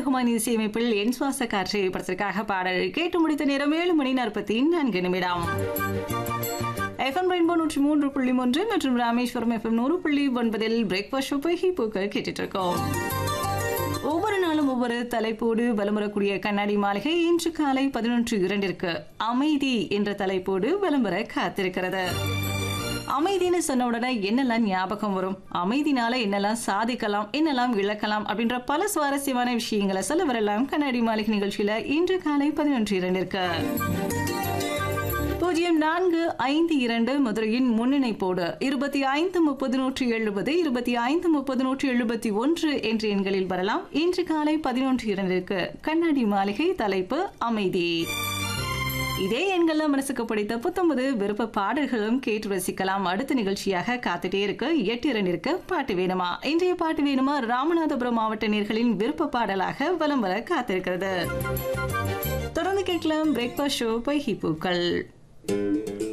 ரகுமான் இசையமைப்பில் என் சுவாச காற்று படத்திற்காக பாடல் கேட்டு முடித்த நேரம் ஏழு மணி நாற்பத்தி நான்கு நிமிடம் எஃப்எம் ரெயின்போ நூற்றி மூன்று புள்ளி மூன்று மற்றும் ராமேஸ்வரம் எஃப்எம் நூறு புள்ளி ஒன்பதில் பிரேக்ஃபாஸ்ட் ஷோப்பை ஹிப்போக்கு கேட்டுட்டு இருக்கோம் ஒவ்வொரு நாளும் ஒவ்வொரு தலைப்போடு வலம் வரக்கூடிய கண்ணாடி மாளிகை இன்று காலை பதினொன்று இரண்டிற்கு அமைதி என்ற தலைப்போடு வலம் வர காத்திருக்கிறது அமைதின்னு சொன்ன உடனே என்னெல்லாம் ஞாபகம் வரும் அமைதினால என்னெல்லாம் சாதிக்கலாம் என்னெல்லாம் இழக்கலாம் அப்படின்ற பல சுவாரஸ்யமான விஷயங்களை சொல்ல வரலாம் கண்ணாடி மாளிகை நிகழ்ச்சியில இன்று காலை பதினொன்று இரண்டிற்கு பூஜ்ஜியம் நான்கு ஐந்து இரண்டு மதுரையின் முன்னிணைப்போடு இருபத்தி ஐந்து முப்பது நூற்றி எழுபது இருபத்தி ஐந்து முப்பது நூற்றி எழுபத்தி ஒன்று என்ற எண்களில் வரலாம் இன்று காலை பதினொன்று இரண்டிற்கு கண்ணாடி மாளிகை தலைப்பு அமைதி இதே எண்கள்ல மனசுக்கு பிடித்த புத்தம்பது விருப்ப பாடல்களும் கேட்டு ரசிக்கலாம் அடுத்த நிகழ்ச்சியாக காத்துட்டே இருக்கு எட்டு இரண்டிற்கு பாட்டு வேணுமா இன்றைய பாட்டு வேணுமா ராமநாதபுரம் மாவட்ட நேர்களின் விருப்ப பாடலாக வலம் வர காத்திருக்கிறது தொடர்ந்து கேட்கலாம் பிரேக்ஃபாஸ்ட் ஷோ பை ஹிப்பூக்கள்